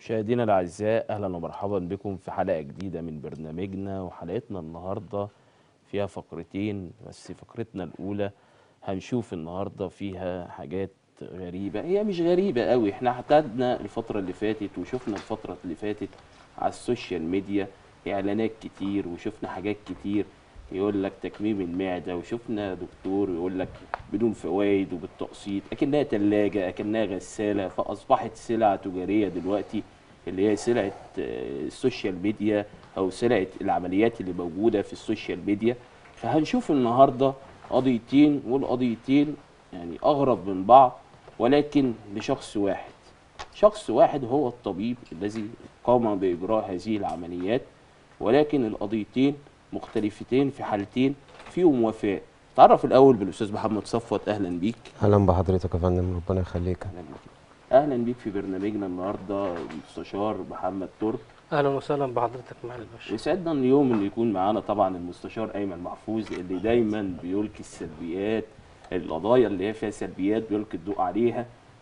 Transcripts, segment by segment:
مشاهدينا الاعزاء اهلا ومرحبا بكم في حلقه جديده من برنامجنا وحلقتنا النهارده فيها فقرتين بس فقرتنا الاولى هنشوف النهارده فيها حاجات غريبه هي مش غريبه قوي احنا اعتدنا الفتره اللي فاتت وشفنا الفتره اللي فاتت على السوشيال ميديا اعلانات كتير وشفنا حاجات كتير يقول لك تكميم المعده وشفنا دكتور يقول لك بدون فوائد وبالتقسيط اكنها ثلاجه اكنها غساله فاصبحت سلعه تجاريه دلوقتي اللي هي سلعه آه، السوشيال ميديا او سلعه العمليات اللي موجوده في السوشيال ميديا فهنشوف النهارده قضيتين والقضيتين يعني اغرب من بعض ولكن لشخص واحد شخص واحد هو الطبيب الذي قام باجراء هذه العمليات ولكن القضيتين مختلفتين في حالتين فيهم وفاء تعرف الاول بالاستاذ محمد صفوت اهلا بيك اهلا بحضرتك يا فندم ربنا يخليك اهلا بيك اهلا بيك في برنامجنا النهارده المستشار محمد ترك اهلا وسهلا بحضرتك معالي الباشا يسعدنا اليوم ان يكون معانا طبعا المستشار ايمن محفوظ اللي دايما بيلقي السلبيات القضايا اللي هي فيها سلبيات بيلقي الضوء عليها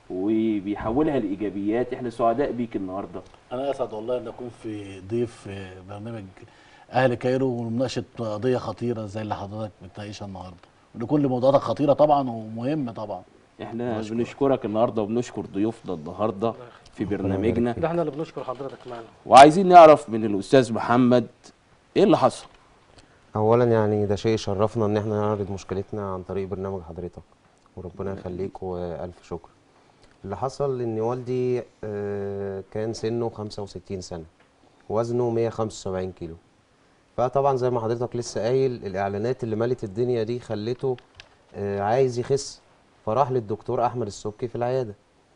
وبيحولها لايجابيات احنا سعداء بيك النهارده انا اسعد والله ان اكون في ضيف في برنامج اهل كايرو ومناقشه قضيه خطيره زي اللي حضرتك بتناقشها النهارده ولكل موضوعاتك خطيره طبعا ومهمه طبعا احنا بشكرك. بنشكرك النهارده وبنشكر ضيوفنا النهارده في برنامجنا ده احنا اللي بنشكر حضرتك معانا وعايزين نعرف من الاستاذ محمد ايه اللي حصل اولا يعني ده شيء يشرفنا ان احنا نعرض مشكلتنا عن طريق برنامج حضرتك وربنا يخليك والف شكر اللي حصل ان والدي آه، كان سنه 65 سنه وزنه 175 كيلو فطبعا زي ما حضرتك لسه قايل الاعلانات اللي ملت الدنيا دي خلته آه، عايز يخس فراح للدكتور احمد السبكي في العياده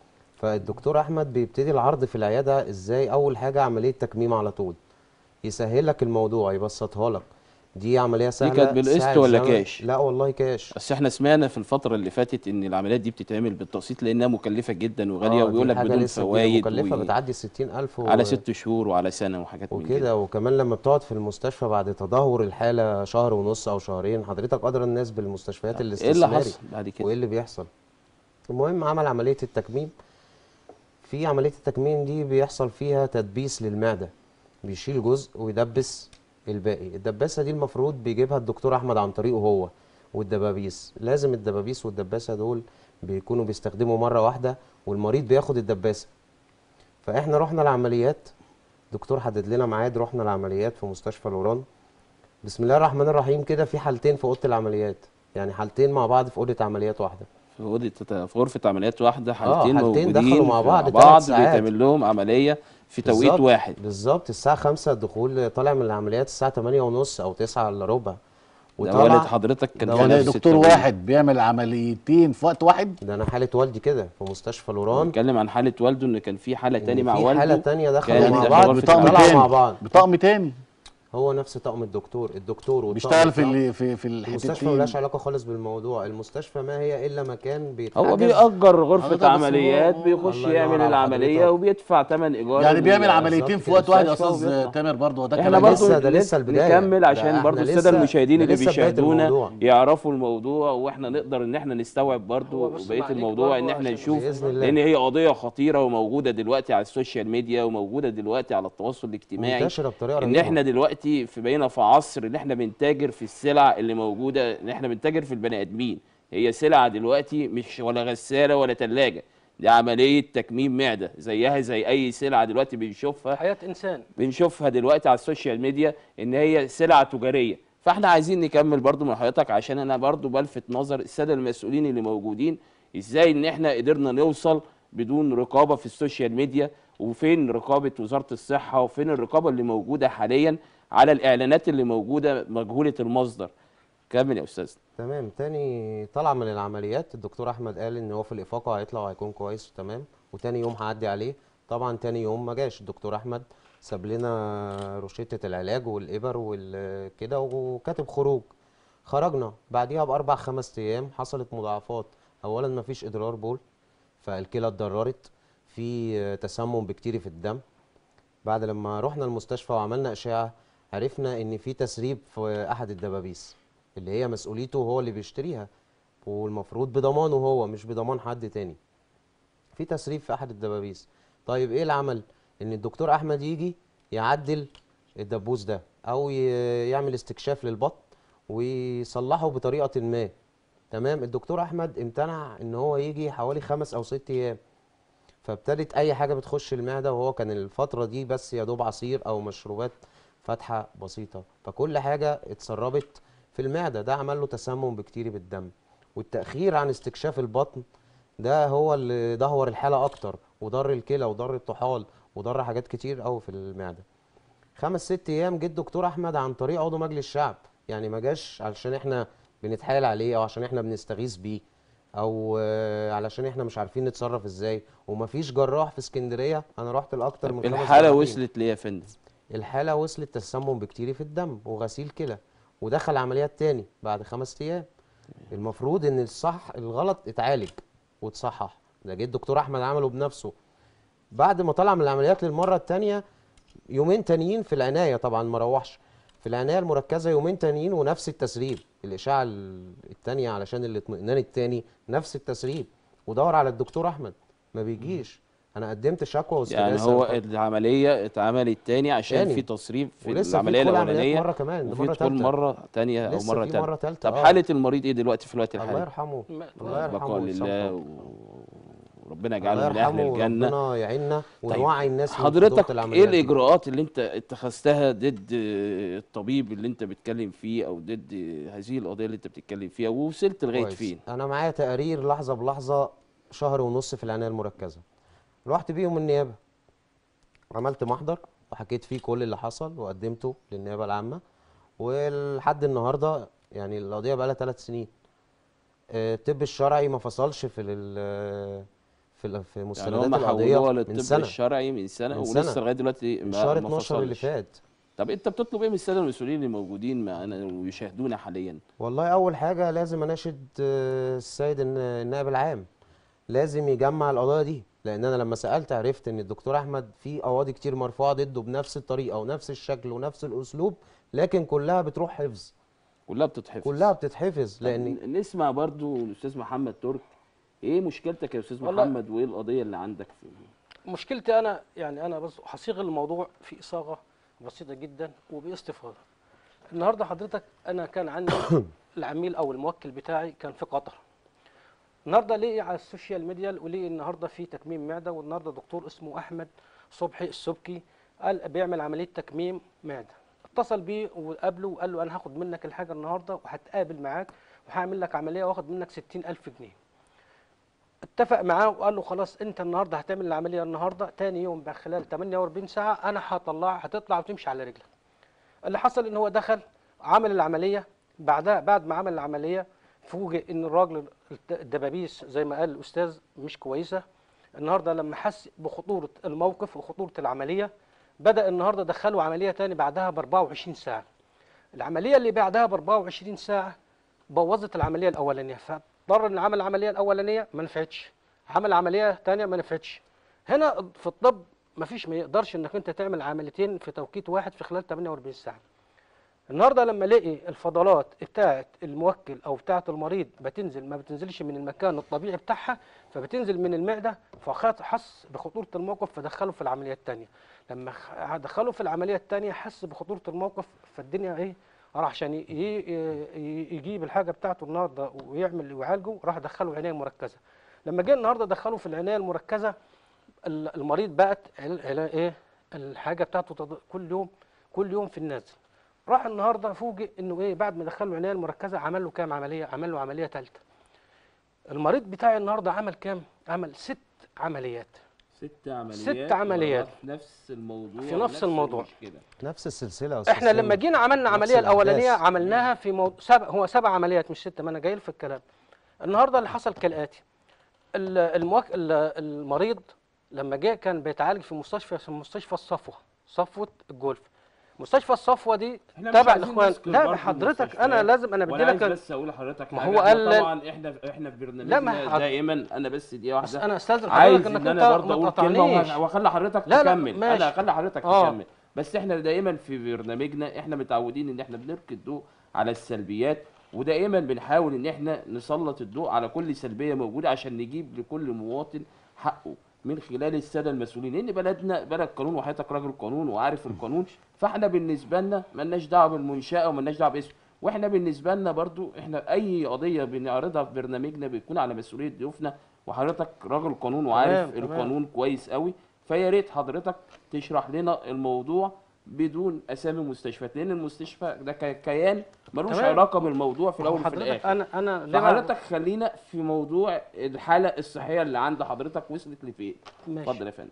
فالدكتور احمد بيبتدي العرض في العياده ازاي اول حاجه عمليه تكميم على طول يسهل لك الموضوع يبسطها لك دي عمليه سهله كانت بالقسط ساعة ولا زمن. كاش؟ لا والله كاش بس احنا سمعنا في الفتره اللي فاتت ان العمليات دي بتتعمل بالتقسيط لانها مكلفه جدا وغاليه آه، وبيقول دي لك حاجة بدون لسه جديدة، فوائد مكلفه و- بتعدي 60000 و... على ست شهور وعلى سنه وحاجات من كده وكده وكمان لما بتقعد في المستشفى بعد تدهور الحاله شهر ونص او شهرين حضرتك ادرى الناس بالمستشفيات ايه الاستثماري اللي حصل بعد كده وايه اللي بيحصل المهم عمل عمليه التكميم في عمليه التكميم دي بيحصل فيها تدبيس للمعده بيشيل جزء ويدبس الباقي الدباسه دي المفروض بيجيبها الدكتور احمد عن طريقه هو والدبابيس لازم الدبابيس والدباسه دول بيكونوا بيستخدموا مره واحده والمريض بياخد الدباسه فاحنا رحنا العمليات دكتور حدد لنا ميعاد رحنا العمليات في مستشفى الوران بسم الله الرحمن الرحيم كده في حالتين في اوضه العمليات يعني حالتين مع بعض في اوضه عمليات واحده في اوضه في غرفه عمليات واحده حالتين حالتين موجودين دخلوا مع في- بعض مع تلات بعض ساعات. بيتعمل لهم عمليه في توقيت بالظبط- واحد بالظبط الساعه 5 الدخول طالع من العمليات الساعه 8 ونص او 9 الا ربع ده والد حضرتك كان ده في والد يعني نفس دكتور التوقيت. واحد بيعمل عمليتين في وقت واحد ده انا حاله والدي كده في مستشفى الوران بنتكلم عن حاله والده ان كان في حاله تاني إن مع في والده حاله تانية دخلوا كانت مع في بعض غرفة بطقم طلعوا تاني مع بعض بطقم تاني هو نفس طقم الدكتور الدكتور والطقم بيشتغل في بتاعه. اللي في في المستشفى الحتتين ملهاش علاقه خالص بالموضوع المستشفى ما هي الا مكان بيتحجز هو بيأجر حضرتك غرفة بس عمليات هو- بيخش الله يعمل ينور على العملية حضرتك. وبيدفع ثمن إيجار يعني بيعمل ال- عمليتين في كده. وقت واحد يا المستشفى استاذ وبيطلع. تامر برضه ده احنا كلام لسه- برضو ده لسه البداية. نكمل ده عشان احنا برضو لسه- السادة المشاهدين ده اللي لسه بداية بيشاهدونا الموضوع. يعرفوا الموضوع واحنا نقدر ان احنا نستوعب هو برضو بس بقية معليك الموضوع برضو ان احنا عشان- نشوف بإذن الله. لان هي قضية خطيرة وموجودة دلوقتي على السوشيال ميديا وموجودة دلوقتي على التواصل الاجتماعي منتشره بطريقه ان رهيبه احنا دلوقتي في بقينا في عصر ان احنا بنتاجر في السلع اللي موجوده ان احنا بنتاجر في البني ادمين هي سلعه دلوقتي مش ولا غساله ولا ثلاجه دي عمليه تكميم معده زيها زي اي سلعه دلوقتي بنشوفها حياه انسان بنشوفها دلوقتي على السوشيال ميديا ان هي سلعه تجاريه فاحنا عايزين نكمل برضو مع حضرتك عشان انا برضو بلفت نظر الساده المسؤولين اللي موجودين ازاي ان احنا قدرنا نوصل بدون رقابه في السوشيال ميديا وفين رقابه وزاره الصحه وفين الرقابه اللي موجوده حاليا على الاعلانات اللي موجوده مجهوله المصدر كمل يا استاذ تمام تاني طلع من العمليات الدكتور احمد قال ان هو في الافاقه هيطلع وهيكون كويس تمام وتاني يوم هعدي عليه طبعا تاني يوم ما جاش الدكتور احمد ساب لنا روشته العلاج والابر والكده وكاتب خروج خرجنا بعديها باربع خمس ايام حصلت مضاعفات اولا ما فيش ادرار بول فالكلى اتضررت في تسمم بكتيري في الدم بعد لما رحنا المستشفى وعملنا اشعه عرفنا ان في تسريب في احد الدبابيس اللي هي مسؤوليته هو اللي بيشتريها والمفروض بضمانه هو مش بضمان حد تاني في تسريب في احد الدبابيس طيب ايه العمل ان الدكتور احمد يجي يعدل الدبوس ده او ي- يعمل استكشاف للبطن ويصلحه بطريقه ما تمام الدكتور احمد امتنع ان هو يجي حوالي خمس او ست ايام فابتدت اي حاجه بتخش المعده وهو كان الفتره دي بس يا دوب عصير او مشروبات فاتحه بسيطه فكل حاجه اتسربت في المعده ده عمل له تسمم بكتيري بالدم والتاخير عن استكشاف البطن ده هو اللي دهور الحاله اكتر وضر الكلى وضر الطحال وضر حاجات كتير قوي في المعده خمس ست ايام جه الدكتور احمد عن طريق عضو مجلس الشعب يعني ما جاش علشان احنا بنتحايل عليه او عشان احنا بنستغيث بيه او آه، علشان احنا مش عارفين نتصرف ازاي ومفيش جراح في اسكندريه انا رحت لاكتر من خمس الحاله جراحين. وصلت ليه يا فندم الحاله وصلت تسمم بكتيري في الدم وغسيل كلى ودخل عمليات تاني بعد خمس ايام المفروض ان الصح الغلط اتعالج واتصحح ده جه الدكتور احمد عمله بنفسه بعد ما طلع من العمليات للمره التانيه يومين تانيين في العنايه طبعا ما روحش في العنايه المركزه يومين تانيين ونفس التسريب الاشعه ال- التانيه علشان الاطمئنان التاني نفس التسريب ودور على الدكتور احمد ما بيجيش انا قدمت شكوى يعني واستغاثة هو وخدت- العمليه اتعملت تاني عشان تاني. في تصريف في ولسه في العمليه دخول عمليات الاولانيه مرة كمان، ده وفي مرة دخول تالتة. مره تانية او لسه مره في تالتة مرة تالتة، طب آه. حاله المريض ايه دلوقتي في الوقت الله الحالي يرحمه ما- الله يرحمه بقاء لله ويسامحه. و- وربنا الله يجعله من اهل يرحمه الجنه وربنا يعيننا طيب، ونوعي الناس من خطورة حضرتك ايه العمليات دي. الاجراءات اللي انت اتخذتها ضد الطبيب اللي انت بتتكلم فيه او ضد هذه القضيه اللي انت بتتكلم فيها ووصلت لغايه كويس. فين انا معايا تقارير لحظه بلحظه شهر ونص في العنايه المركزه رحت بيهم النيابه عملت محضر وحكيت فيه كل اللي حصل وقدمته للنيابه العامه ولحد النهارده يعني القضيه بقى لها ثلاث سنين آه، الطب الشرعي ما فصلش في ال- في ال- في يعني مستندات هم القضيه حولوها من للطب سنه الشرعي من سنه من ولسه سنة. لغايه دلوقتي من ما شهر ما 12 اللي فصلش. فات طب انت بتطلب ايه من الساده المسؤولين اللي موجودين معانا ويشاهدونا حاليا والله اول حاجه لازم اناشد آه، السيد الن- النائب العام لازم يجمع القضايا دي لان انا لما سالت عرفت ان الدكتور احمد في قواضي كتير مرفوعه ضده بنفس الطريقه ونفس الشكل ونفس الاسلوب لكن كلها بتروح حفظ كلها بتتحفظ كلها بتتحفظ لان لان نسمع برضو الاستاذ محمد ترك ايه مشكلتك يا استاذ والله- محمد وايه القضيه اللي عندك في مشكلتي انا يعني انا بس هصيغ الموضوع في صاغه بسيطه جدا وباستفاضه النهارده حضرتك انا كان عندي العميل او الموكل بتاعي كان في قطر النهارده ليه على السوشيال ميديا وليه النهارده في تكميم معده والنهارده دكتور اسمه احمد صبحي السبكي قال بيعمل عمليه تكميم معده اتصل بيه وقابله وقال له انا هاخد منك الحاجه النهارده وهتقابل معاك وهعمل لك عمليه واخد منك 60000 جنيه اتفق معاه وقال له خلاص انت النهارده هتعمل العمليه النهارده تاني يوم بقى خلال 48 ساعه انا هطلع هتطلع وتمشي على رجلك اللي حصل ان هو دخل عمل العمليه بعدها بعد ما عمل العمليه فوجئ ان الراجل الدبابيس زي ما قال الاستاذ مش كويسه النهارده لما حس بخطوره الموقف وخطوره العمليه بدا النهارده دخله عمليه تاني بعدها ب 24 ساعه العمليه اللي بعدها ب 24 ساعه بوظت العمليه الاولانيه فاضطر ان عمل العمليه الاولانيه ما نفعتش عمل عمليه ثانيه ما نفعتش هنا في الطب ما فيش ما يقدرش انك انت تعمل عمليتين في توقيت واحد في خلال 48 ساعه النهارده لما لقي الفضلات بتاعه الموكل او بتاعه المريض بتنزل ما بتنزلش من المكان الطبيعي بتاعها فبتنزل من المعده فخاط حس بخطوره الموقف فدخله في العمليه الثانيه لما خ- دخله في العمليه الثانيه حس بخطوره الموقف فالدنيا ايه راح عشان ي- ي- ي- يجيب الحاجه بتاعته النهارده ويعمل ويعالجه راح دخله عنايه مركزه لما جه النهارده دخله في العنايه المركزه ال- المريض بقت عل- عل- ايه الحاجه بتاعته تض- كل يوم كل يوم في النازل راح النهارده فوجئ انه ايه بعد ما دخله العنايه المركزه عمل له كام عمليه عمل له عمليه ثالثه المريض بتاعي النهارده عمل كام عمل ست عمليات ست عمليات ست عمليات. في نفس الموضوع في نفس الموضوع. المشكلة. نفس السلسله يا أستاذ احنا لما سامي. جينا عملنا نفس العمليه الاولانيه الأحداث. عملناها في مو... سبع هو سبع عمليات مش ست ما انا جاي في الكلام النهارده اللي حصل كالاتي ال- الموك... ال- المريض لما جه كان بيتعالج في مستشفى في مستشفى الصفوه صفوه الجولف مستشفى الصفوه دي احنا مش تبع عايزين الاخوان نذكر لا برضه حضرتك المستشفيات. انا لازم انا بدي وانا عايز لك بس اقول لحضرتك ما حاجة. هو احنا قال- طبعا احنا احنا في لا، ما برنامجنا حض- دائما انا بس دي واحده بس انا استاذن عايز حضرتك انك ان انت انا برضه ما اقول كلمه تقاطعنيش وه- واخلي حضرتك لا، لا، تكمل ماشي. انا هخلي حضرتك آه. تكمل بس احنا دائما في برنامجنا احنا متعودين ان احنا بنلقي الضوء على السلبيات ودائما بنحاول ان احنا نسلط الضوء على كل سلبيه موجوده عشان نجيب لكل مواطن حقه من خلال الساده المسؤولين لان بلدنا بلد قانون وحضرتك راجل قانون وعارف القانون فاحنا بالنسبه لنا ملناش دعوه بالمنشاه وملناش دعوه باسم واحنا بالنسبه لنا برضو احنا اي قضيه بنعرضها في برنامجنا بيكون على مسؤوليه ضيوفنا وحضرتك راجل قانون وعارف تمام، تمام. القانون كويس قوي فيا ريت حضرتك تشرح لنا الموضوع بدون اسامي مستشفيات لان المستشفى ده ك- كيان ملوش تمام. علاقه بالموضوع في الاول وفي حضرتك الاخر انا انا ليه بقى- فحضرتك خلينا في موضوع الحاله الصحيه اللي عند حضرتك وصلت لفين ماشي. اتفضل يا فندم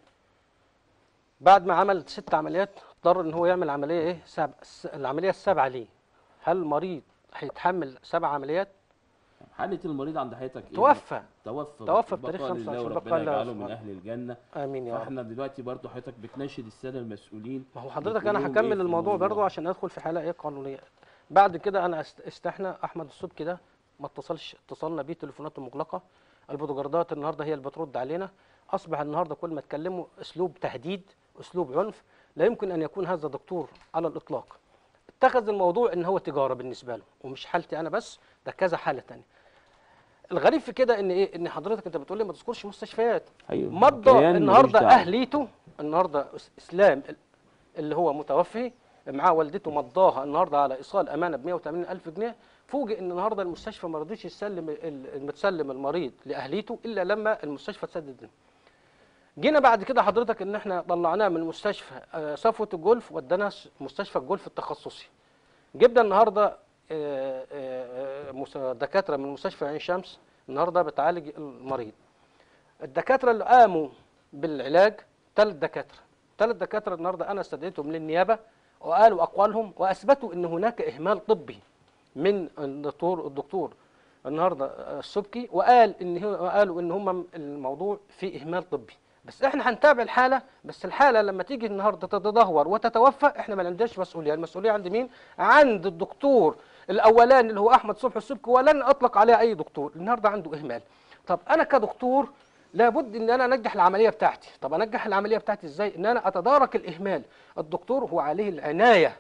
بعد ما عمل ست عمليات اضطر ان هو يعمل عمليه ايه سبع الس- العمليه السابعه ليه هل المريض هيتحمل سبع عمليات حاله المريض عند حضرتك ايه توفى توفى توفى بقاء بتاريخ لله 25 وربنا بقاء لله يجعله من سبحانه. اهل الجنه امين يا رب فاحنا دلوقتي برضو حضرتك بتناشد الساده المسؤولين ما هو حضرتك بتقول انا لهم إيه هكمل في الموضوع برضه عشان ادخل في حاله ايه قانونيه بعد كده انا است- استحنا احمد السبكي ده ما اتصلش اتصلنا بيه تليفوناته مغلقه البودوجاردات النهارده هي اللي بترد علينا اصبح النهارده كل ما اتكلموا اسلوب تهديد اسلوب عنف لا يمكن ان يكون هذا دكتور على الاطلاق اتخذ الموضوع ان هو تجاره بالنسبه له ومش حالتي انا بس ده كذا حاله تانية الغريب في كده ان ايه ان حضرتك انت بتقول لي ما تذكرش مستشفيات ايوه مضى كيان النهارده ملوش دعوة. اهليته النهارده أس- اسلام ال- اللي هو متوفي معاه والدته مضاها النهارده على ايصال امانه ب 180 الف جنيه فوجئ ان النهارده المستشفى ما رضيش يسلم ال- المتسلم المريض لاهليته الا لما المستشفى تسدد له. جينا بعد كده حضرتك ان احنا طلعناه من مستشفى آه، صفوه الجولف ودانا س- مستشفى الجولف التخصصي. جبنا النهارده آه، آه، آه، مس- دكاتره من مستشفى عين شمس النهارده بتعالج المريض. الدكاتره اللي قاموا بالعلاج ثلاث دكاتره ثلاث دكاتره النهارده انا استدعيتهم للنيابه وقالوا اقوالهم واثبتوا ان هناك اهمال طبي من الدكتور الدكتور النهارده السبكي وقال ان هو قالوا ان هم الموضوع فيه اهمال طبي بس احنا هنتابع الحاله بس الحاله لما تيجي النهارده تتدهور وتتوفى احنا ما عندناش مسؤوليه المسؤوليه عند مين عند الدكتور الاولاني اللي هو احمد صبحي السبكي ولن اطلق عليه اي دكتور النهارده عنده اهمال طب انا كدكتور لابد ان انا انجح العمليه بتاعتي طب انجح العمليه بتاعتي ازاي ان انا اتدارك الاهمال الدكتور هو عليه العنايه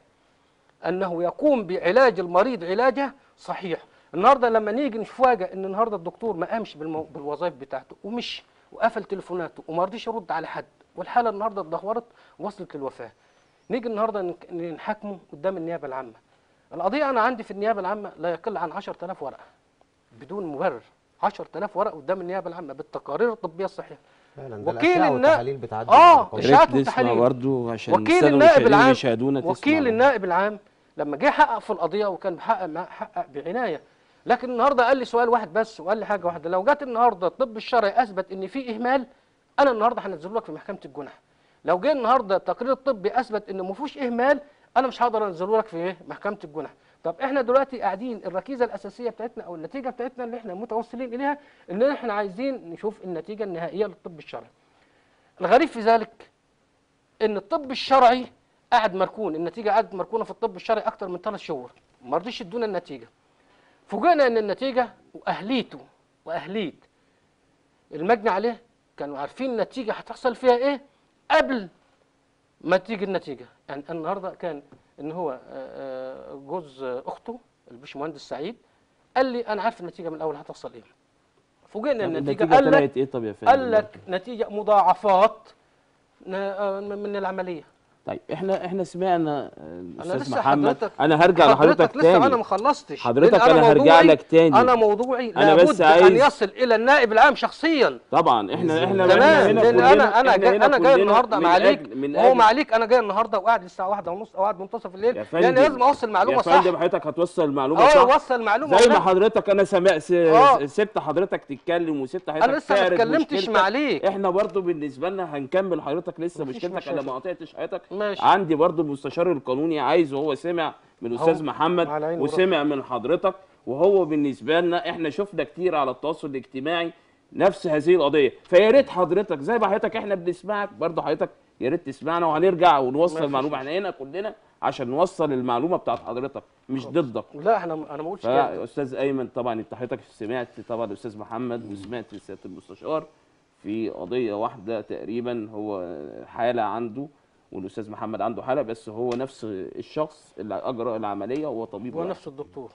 انه يقوم بعلاج المريض علاجه صحيح النهارده لما نيجي نفاجئ ان النهارده الدكتور ما قامش بالمو... بالوظائف بتاعته ومشي وقفل تليفوناته وما رضيش يرد على حد والحاله النهارده اتدهورت وصلت للوفاه نيجي النهارده نك- نحاكمه قدام النيابه العامه القضيه انا عندي في النيابه العامه لا يقل عن 10000 ورقه بدون مبرر 10000 ورقه قدام النيابه العامه بالتقارير الطبيه الصحيحه فعلا ده وكيل الاشعه النا- والتحاليل بتعدي آه، بالأرقام. إشاعات ريت نسمع وتحاليل. برضو عشان وكيل السادة النائب المشاهدين العام يشاهدونا تسمع وكيل برضو. النائب العام لما جه حقق في القضيه وكان بيحقق معاه حقق بعنايه لكن النهارده قال لي سؤال واحد بس وقال لي حاجه واحده لو جت النهارده الطب الشرعي اثبت ان في اهمال انا النهارده هنزله لك في محكمه الجنح لو جه النهارده التقرير الطبي اثبت ان ما فيهوش اهمال انا مش هقدر انزله لك في ايه محكمه الجنح طب احنا دلوقتي قاعدين الركيزه الاساسيه بتاعتنا او النتيجه بتاعتنا اللي احنا متوصلين اليها ان احنا عايزين نشوف النتيجه النهائيه للطب الشرعي الغريب في ذلك ان الطب الشرعي قاعد مركون النتيجه قعدت مركونه في الطب الشرعي اكتر من ثلاث شهور ما رضيش يدونا النتيجه فوجئنا ان النتيجه واهليته واهليت المجني عليه كانوا عارفين النتيجه هتحصل فيها ايه قبل ما تيجي النتيجه يعني النهارده كان ان هو آه، آه، جوز اخته الباشمهندس سعيد قال لي انا عارف النتيجه من الاول هتحصل ايه فوجئنا طب ان النتيجه النتيجه قال لك طلعت ايه طب يا فندم قال لك نتيجه مضاعفات ن- آه، من العمليه طيب احنا احنا سمعنا آه، الاستاذ لسه محمد حضرتك- انا هرجع لحضرتك لسه انا تاني ما خلصتش حضرتك لأن أنا هرجع موضوعي- لك تاني. انا موضوعي أنا بس لابد ان عايز- يصل الى النائب العام شخصيا طبعا احنا احنا تمام هنا لان كلنا- انا انا إحنا جاي هنا انا جاي كلنا النهارده من معاليك أجل- من وهو أجل- معاليك انا جاي النهارده وقاعد الساعه واحدة ونص او واحد منتصف الليل يا لان فندم لازم اوصل معلومه يا صح فندم حضرتك هتوصل المعلومه اه صح اوصل معلومه زي ما صح. حضرتك انا سمع س... آه. سبت حضرتك تتكلم وسبت حضرتك انا لسه ما تعرض اتكلمتش مشكلتك. معاليك احنا برضو بالنسبه لنا هنكمل حضرتك لسه مفيش مشكلتك انا مشاكل. ما قطعتش حضرتك ماشي. عندي برضو المستشار القانوني عايز وهو سمع من الاستاذ هو محمد على عيني وسمع من حضرتك وهو بالنسبه لنا احنا شفنا كتير على التواصل الاجتماعي نفس هذه القضيه فيا ريت حضرتك زي ما حضرتك احنا بنسمعك برضو حضرتك يا ريت تسمعنا وهنرجع ونوصل مفيش المعلومه احنا هنا كلنا عشان نوصل المعلومه بتاعت حضرتك مش ضدك لا احنا انا ما قلتش كده فيا استاذ ايمن طبعا انت حضرتك سمعت طبعا الاستاذ محمد وسمعت سياده المستشار في قضيه واحده تقريبا هو حاله عنده والاستاذ محمد عنده حاله بس هو نفس الشخص اللي اجرى العمليه هو طبيب هو واحد. نفس الدكتور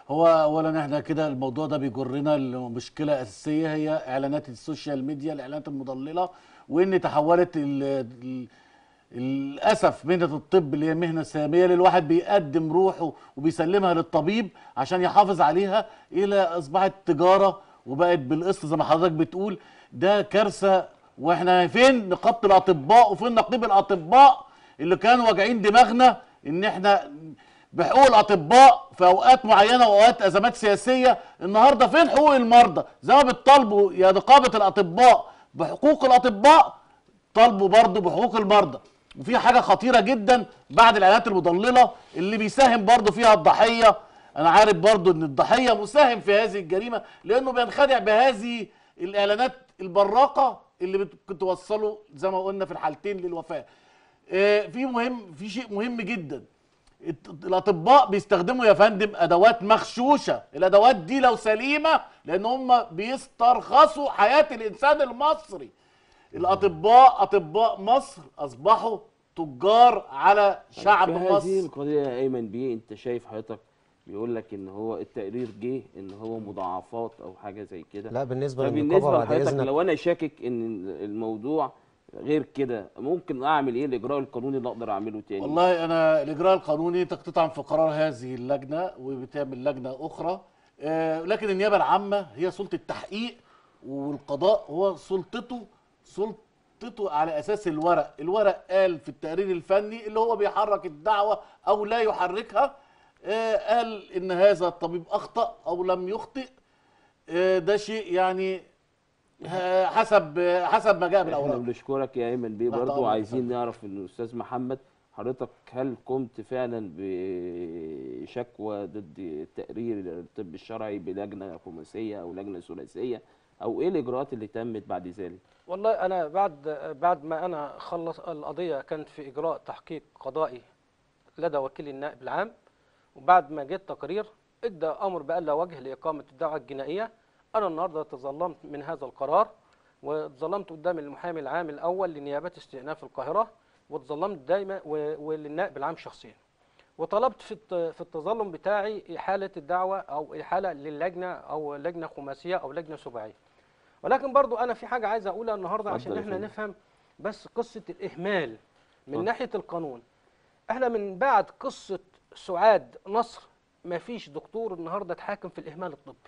هو اولا احنا كده الموضوع ده بيجرنا لمشكله اساسيه هي اعلانات السوشيال ميديا الاعلانات المضلله وان تحولت ال ال للاسف مهنه الطب اللي هي مهنه ساميه للواحد بيقدم روحه وبيسلمها للطبيب عشان يحافظ عليها الى اصبحت تجاره وبقت بالقسط زي ما حضرتك بتقول ده كارثه واحنا فين نقابه الاطباء وفين نقيب الاطباء اللي كانوا واجعين دماغنا ان احنا بحقوق الاطباء في اوقات معينه واوقات ازمات سياسيه النهارده فين حقوق المرضى زي ما بتطالبوا يا نقابه الاطباء بحقوق الاطباء طالبوا برضه بحقوق المرضى وفي حاجه خطيره جدا بعد الاعلانات المضلله اللي بيساهم برضه فيها الضحيه انا عارف برضه ان الضحيه مساهم في هذه الجريمه لانه بينخدع بهذه الاعلانات البراقه اللي بت- بتوصله زي ما قلنا في الحالتين للوفاه آه، في مهم في شيء مهم جدا الت- الاطباء بيستخدموا يا فندم ادوات مغشوشه الادوات دي لو سليمه لان هم بيسترخصوا حياه الانسان المصري الاطباء اطباء مصر اصبحوا تجار على شعب في هذه مصر القضيه يا ايمن بيه انت شايف حضرتك بيقول لك ان هو التقرير جه ان هو مضاعفات او حاجه زي كده لا بالنسبه فبالنسبه للنقابه بعد لحضرتك اذنك لو انا شاكك ان الموضوع غير كده ممكن اعمل ايه الاجراء القانوني اللي اقدر اعمله تاني والله انا الاجراء القانوني تقطعا في قرار هذه اللجنه وبتعمل لجنه اخرى آه، لكن النيابه العامه هي سلطه التحقيق والقضاء هو سلطته سلطته على اساس الورق الورق قال في التقرير الفني اللي هو بيحرك الدعوه او لا يحركها آه، قال ان هذا الطبيب اخطا او لم يخطئ آه، ده شيء يعني آه، حسب آه، حسب ما جاء احنا بالاوراق بنشكرك يا ايمن بيه تحت برضو أمرك عايزين فندم. نعرف ان الاستاذ محمد حضرتك هل قمت فعلا بشكوى ضد التقرير الطب الشرعي بلجنه خماسيه او لجنه ثلاثيه او ايه الاجراءات اللي تمت بعد ذلك والله انا بعد بعد ما انا خلص القضيه كانت في اجراء تحقيق قضائي لدى وكيل النائب العام وبعد ما جه التقرير ادى امر بألا وجه لاقامه الدعوه الجنائيه انا النهارده تظلمت من هذا القرار وتظلمت قدام المحامي العام الاول لنيابات استئناف القاهره وتظلمت دايما و- وللنائب العام شخصيا وطلبت في الت- في التظلم بتاعي احاله الدعوه او احاله للجنه او لجنه خماسيه او لجنه سباعيه ولكن برضو انا في حاجه عايز اقولها النهارده عشان اتفضل يا احنا فندم. نفهم بس قصه الاهمال من اتفضل. ناحيه القانون احنا من بعد قصه سعاد نصر ما فيش دكتور النهارده اتحاكم في الاهمال الطبي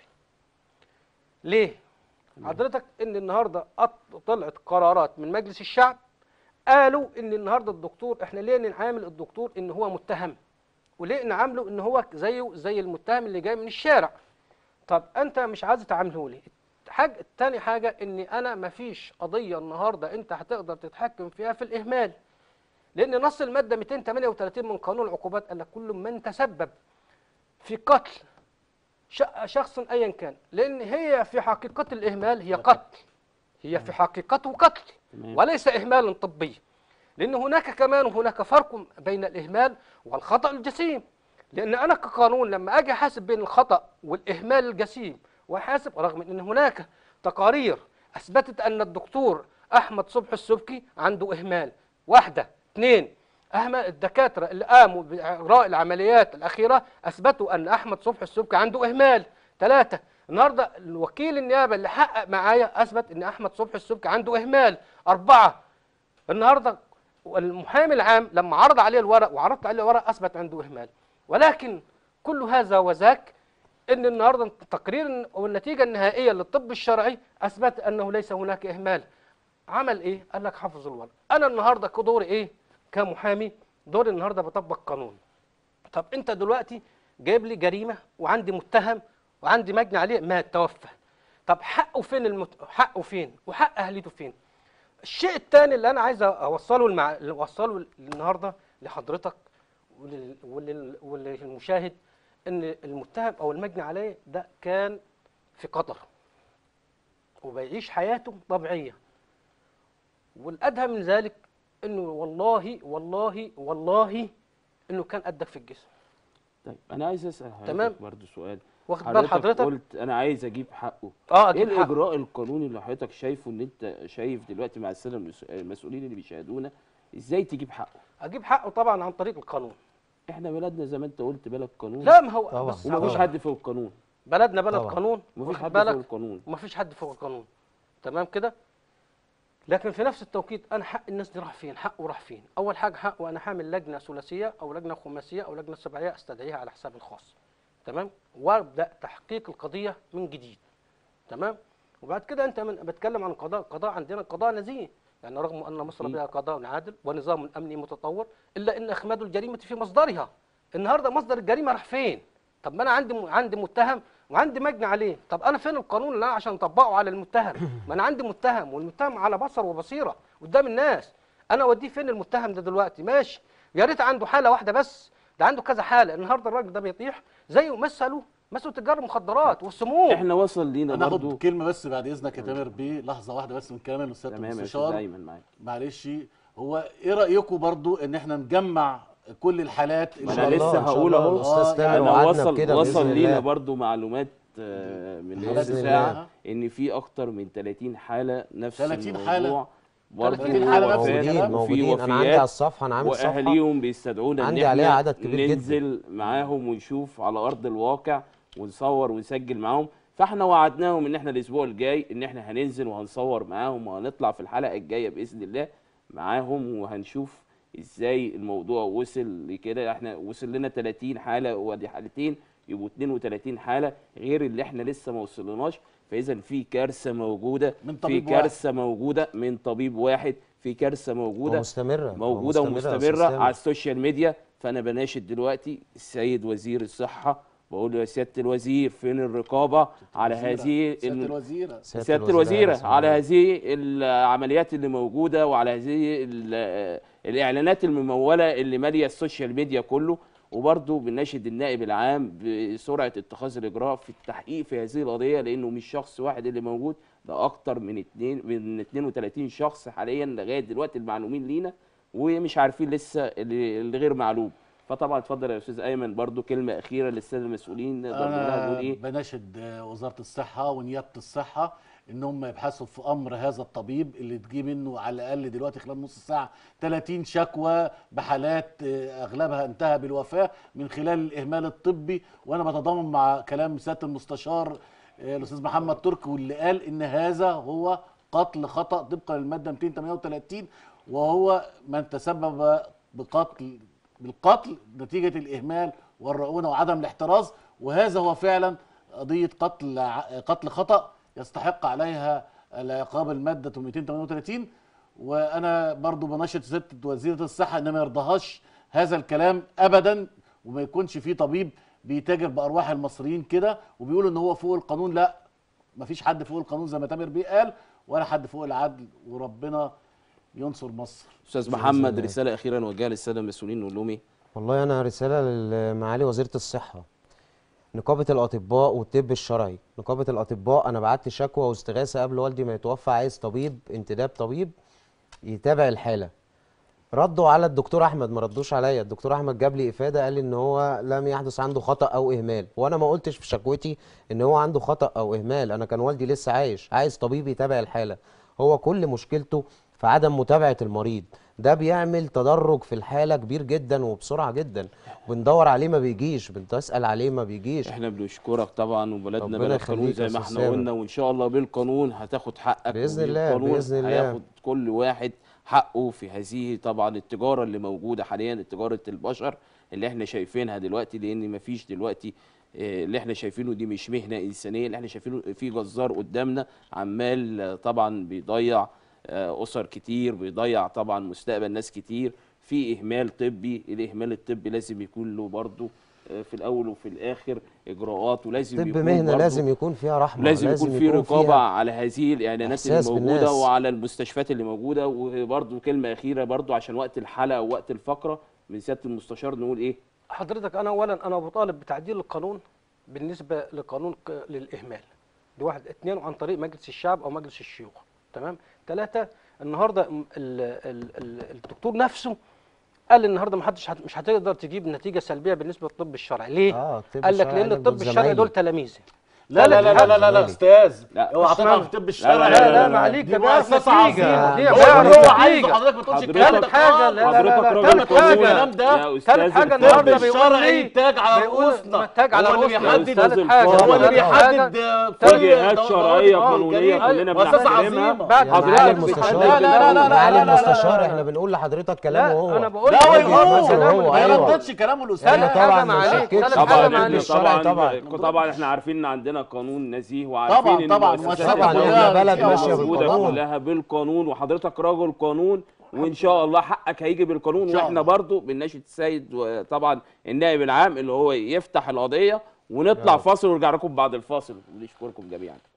ليه حضرتك ان النهارده أط- طلعت قرارات من مجلس الشعب قالوا ان النهارده الدكتور احنا ليه نعامل الدكتور ان هو متهم وليه نعامله ان هو زيه زي المتهم اللي جاي من الشارع طب انت مش عايز تعامله لي حاجه تاني حاجه ان انا مفيش قضيه النهارده انت هتقدر تتحكم فيها في الاهمال لان نص الماده 238 من قانون العقوبات قال لك كل من تسبب في قتل ش- شخص ايا كان لان هي في حقيقه الاهمال هي قتل هي في حقيقته قتل تمام. وليس اهمالا طبيا لان هناك كمان هناك فرق بين الاهمال والخطا الجسيم لان انا كقانون لما اجي احاسب بين الخطا والاهمال الجسيم واحاسب رغم ان هناك تقارير اثبتت ان الدكتور احمد صبحي السبكي عنده اهمال واحده اثنين أهم الدكاترة اللي قاموا بإجراء العمليات الأخيرة أثبتوا أن أحمد صبحي السبكي عنده إهمال ثلاثة النهاردة الوكيل النيابة اللي حقق معايا أثبت أن أحمد صبحي السبكي عنده إهمال أربعة النهارده المحامي العام لما عرض عليه الورق وعرضت عليه الورق اثبت عنده اهمال ولكن كل هذا وذاك ان النهارده التقرير والنتيجه النهائيه للطب الشرعي اثبت انه ليس هناك اهمال عمل ايه قال لك حفظ الورق انا النهارده كدوري ايه كمحامي دوري النهارده بطبق قانون طب انت دلوقتي جايب لي جريمه وعندي متهم وعندي مجني عليه مات توفى طب حقه فين المت... حقه فين وحق اهليته فين الشيء الثاني اللي انا عايز اوصله المع... اوصله النهارده لحضرتك ولل... ولل... وللمشاهد ان المتهم او المجني عليه ده كان في قطر وبيعيش حياته طبيعيه والادهى من ذلك انه والله والله والله انه كان قدك في الجسم طيب انا عايز اسال حضرتك تمام. برضو سؤال واخد بال حضرتك قلت انا عايز اجيب حقه اه ايه اجيب حقه الاجراء القانوني اللي حضرتك شايفه ان انت شايف دلوقتي مع الساده المس- المسؤولين اللي بيشاهدونا ازاي تجيب حقه اجيب حقه طبعا عن طريق القانون احنا بلدنا زي ما انت قلت بلد قانون لا ما هو طبعا. بس ومفيش هقول- حد فوق القانون بلدنا بلد طبعا. قانون مفيش واخد حد فوق بالك القانون ومفيش حد فوق القانون تمام كده لكن في نفس التوقيت انا حق الناس دي راح فين حقه راح فين اول حاجه حق وانا حامل لجنه ثلاثيه او لجنه خماسيه او لجنه سبعيه استدعيها على حسابي الخاص تمام وابدا تحقيق القضيه من جديد تمام وبعد كده انت من بتكلم عن قضاء قضاء عندنا قضاء نزيه يعني رغم ان مصر أكيد. بها قضاء عادل ونظام امني متطور الا ان اخماد الجريمه في مصدرها النهارده مصدر الجريمه راح فين طب ما انا عندي عندي متهم وعندي مجني عليه طب انا فين القانون اللي انا عشان اطبقه على المتهم ما انا عندي متهم والمتهم على بصر وبصيره قدام الناس انا اوديه فين المتهم ده دلوقتي ماشي يا ريت عنده حاله واحده بس ده عنده كذا حاله النهارده الراجل ده بيطيح زيه مثلوا مثلوا تجار المخدرات والسموم احنا وصل لينا هناخد برضو كلمه بس بعد اذنك يا تامر بيه لحظه واحده بس من كلام الاستاذ تمام يا استاذ المستشار ايمن معاك معلش هو ايه رايكم برضو ان احنا نجمع كل الحالات ما اللي انا شاء الله، لسه إن شاء هقول الله اهو الأستاذ تامر انا وعدنا وصل بكده وصل بإذن لينا الله. برضو معلومات آه، من بإذن نص الله. ساعه ان في اكتر من 30 حاله نفس 30 الموضوع حالة؟ برضو 30 حالة نفس وفاة الكلام؟ موجودين وفي موجودين انا عندي على وفيات الصفحه انا عامل صفحه واهاليهم بيستدعونا ان عندي احنا عليها عدد كبير جدا. ننزل معاهم ونشوف على ارض الواقع ونصور ونسجل معاهم فاحنا وعدناهم ان احنا الاسبوع الجاي ان احنا هننزل وهنصور معاهم وهنطلع في الحلقه الجايه باذن الله معاهم وهنشوف ازاي الموضوع وصل لكده احنا وصل لنا 30 حاله وادي حالتين يبقوا 32 حاله غير اللي احنا لسه ما وصلناش فاذا في كارثه موجوده من في طبيب واحد. كارثه موجوده من طبيب واحد في كارثه موجوده ومستمره موجوده يا ومستمره أستاذ على تامر. السوشيال ميديا فانا بناشد دلوقتي السيد وزير الصحه بقول له يا سياده الوزير فين الرقابه على هذه سياده ال- الوزيره سياده الوزيره رسمي. على هذه العمليات اللي موجوده وعلى هذه ال- الاعلانات المموله اللي ماليه السوشيال ميديا كله وبرضه بناشد النائب العام بسرعه اتخاذ الاجراء في التحقيق في هذه القضيه لانه مش شخص واحد اللي موجود ده اكتر من اتنين من 32 شخص حاليا لغايه دلوقتي المعلومين لينا ومش عارفين لسه اللي اللي غير معلوم فطبعا اتفضل يا استاذ ايمن برضو كلمه اخيره للساده المسؤولين نقدر نقولها نقول انا ايه بناشد آه، وزاره الصحه ونيابه الصحه ان هم يبحثوا في امر هذا الطبيب اللي تجي منه على الاقل دلوقتي خلال نص ساعه 30 شكوى بحالات آه، اغلبها انتهى بالوفاه من خلال الاهمال الطبي وانا بتضامن مع كلام سياده المستشار آه، الاستاذ محمد تركي واللي قال ان هذا هو قتل خطا طبقا للماده 238 وهو من تسبب بقتل بالقتل نتيجه الاهمال والرعونه وعدم الاحتراز وهذا هو فعلا قضيه قتل ع- قتل خطا يستحق عليها العقاب الماده 238 وانا برضو بناشد سياده وزيره الصحه ان ما يرضاهاش هذا الكلام ابدا وما يكونش في طبيب بيتاجر بارواح المصريين كده وبيقول ان هو فوق القانون لا مفيش حد فوق القانون زي ما تامر بيه قال ولا حد فوق العدل وربنا ينصر مصر استاذ بإذن محمد الله. رساله اخيره نوجهها للساده المسؤولين نقول لهم ايه والله انا رساله لمعالي وزيره الصحه نقابه الاطباء والطب الشرعي نقابه الاطباء انا بعت شكوى واستغاثه قبل والدي ما يتوفى عايز طبيب انتداب طبيب يتابع الحاله ردوا على الدكتور احمد ما ردوش عليا الدكتور احمد جاب لي افاده قال لي ان هو لم يحدث عنده خطا او اهمال وانا ما قلتش في شكوتي ان هو عنده خطا او اهمال انا كان والدي لسه عايش عايز طبيب يتابع الحاله هو كل مشكلته في عدم متابعه المريض ده بيعمل تدرج في الحاله كبير جدا وبسرعه جدا بندور عليه ما بيجيش بنسال عليه ما بيجيش احنا بنشكرك طبعا وبلدنا ربنا بلد قانون يخليك زي يا ما أستاذ احنا سامر. قلنا وان شاء الله بالقانون هتاخد حقك بإذن الله، وبالقانون بإذن الله. هياخد كل واحد حقه في هذه طبعا التجاره اللي موجوده حاليا تجاره البشر اللي احنا شايفينها دلوقتي لان مفيش دلوقتي آه، اللي احنا شايفينه دي مش مهنه انسانيه اللي احنا شايفينه في جزار قدامنا عمال آه، طبعا بيضيع آه، اسر كتير بيضيع طبعا مستقبل ناس كتير في اهمال طبي الاهمال الطبي لازم يكون له برضه آه، في الاول وفي الاخر اجراءات ولازم طب يكون مهنه برضه لازم يكون فيها رحمه لازم يكون في رقابه فيها على هذه الاعلانات اللي إحساس موجوده بالناس. وعلى المستشفيات اللي موجوده وبرضه كلمه اخيره برضه عشان وقت الحلقه ووقت الفقره من سياده المستشار نقول ايه حضرتك انا اولا انا بطالب بتعديل القانون بالنسبه لقانون ق- للاهمال دي واحد اتنين عن طريق مجلس الشعب او مجلس الشيوخ تمام ثلاثه النهارده م- ال ال ال الدكتور نفسه قال النهارده ما حدش هت- مش هتقدر تجيب نتيجه سلبيه بالنسبه للطب الشرعي ليه اه الطب قال لك الشرعي لان قال لك الطب دول الشرعي دول زمايلي. تلاميذي لا لا لا لا لا لا, لا استاذ لا، اوعى مش تطلع مهم. في طب لا، الشرع لا، لا لا لا، معليك دي ده بيعرف مؤسسه نتيجة عظيمه دي هو بيعرف اللي هو عايزه نتيجة حضرتك ما تقولش حضرتك- الكلام ده تالت حاجة لا لا حضرتك لا لا راجل تالت قانون. حاجة الكلام ده يا تالت أستاذ حاجة الطب النهارده بيقول الشرعي لي تاج على بيقول رؤوسنا تاج على هو اللي رؤوسنا. بيحدد تالت حاجة هو اللي تالت بيحدد حاجة. توجيهات كل شرعيه آه، قانونيه جميل. كلنا مؤسسة بنحترمها عظيمة. بعد يا حضرتك معالي بتحدد المستشار لا، لا، لا، لا، معالي لا، لا، لا، المستشار لا. احنا بنقول لحضرتك كلامه لا هو انا بقول لا لك هو وجهة يقول نظره هو، ما أيوة. ردتش كلامه الاستاذ تالت انا حاجة طبعا ما معلش، شكتش تالت طبعا حاجة في معلش. الشرع طبعا طبعا طبعا احنا عارفين ان عندنا قانون نزيه وعارفين طبعا، ان طبعا، المؤسسات طبعا، كلها احنا بلد ماشية موجودة بالقانون. كلها بالقانون وحضرتك راجل قانون وان شاء الله حقك هيجي بالقانون شاء واحنا الله. برضو بنناشد السيد وطبعا النائب العام اللي هو يفتح القضيه ونطلع فاصل ونرجع لكم بعد الفاصل ونشكركم جميعا